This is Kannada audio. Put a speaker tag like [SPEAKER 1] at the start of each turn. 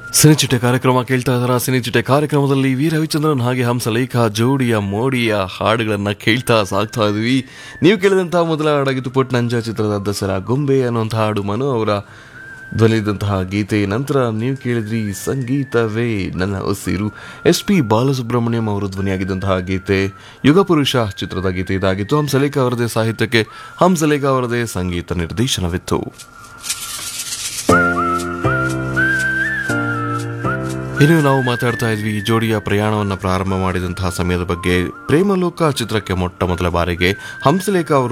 [SPEAKER 1] ಸಿನಿಚಿಟೆ ಕಾರ್ಯಕ್ರಮ ಕೇಳ್ತಾ ಇದ್ದಾರ ಸಿನಿಚಿಟೆ ಕಾರ್ಯಕ್ರಮದಲ್ಲಿ ವಿ ರವಿಚಂದ್ರನ್ ಹಾಗೆ ಹಂಸಲೇಖ ಜೋಡಿಯ ಮೋಡಿಯ ಹಾಡುಗಳನ್ನ ಕೇಳ್ತಾ ಸಾಗ್ತಾ ಇದ್ವಿ ನೀವು ಕೇಳಿದಂತಹ ಮೊದಲ ಹಾಡಾಗಿತ್ತು ಪುಟ್ ನಂಜ ಚಿತ್ರದ ದಸರಾ ಗೊಂಬೆ ಅನ್ನುವಂತಹ ಹಾಡು ಮನು ಅವರ ಧ್ವನಿದಂತಹ ಗೀತೆ ನಂತರ ನೀವು ಕೇಳಿದ್ರಿ ಸಂಗೀತವೇ ನನ್ನ ಉಸಿರು ಎಸ್ ಪಿ ಬಾಲಸುಬ್ರಹ್ಮಣ್ಯಂ ಅವರು ಧ್ವನಿಯಾಗಿದ್ದಂತಹ ಗೀತೆ ಯುಗ ಪುರುಷ ಚಿತ್ರದ ಗೀತೆ ಇದಾಗಿತ್ತು ಹಂಸಲೇಖ ಅವರದೇ ಸಾಹಿತ್ಯಕ್ಕೆ ಹಂಸಲೇಖ ಅವರದೇ ಸಂಗೀತ ನಿರ್ದೇಶನವಿತ್ತು ಇನ್ನು ನಾವು ಮಾತಾಡ್ತಾ ಇದ್ವಿ ಈ ಜೋಡಿಯ ಪ್ರಯಾಣವನ್ನು ಪ್ರಾರಂಭ ಮಾಡಿದಂತಹ ಸಮಯದ ಬಗ್ಗೆ ಪ್ರೇಮಲೋಕ ಚಿತ್ರಕ್ಕೆ ಮೊಟ್ಟ ಮೊದಲ ಬಾರಿಗೆ ಹಂಸಲೇಖ ಅವರು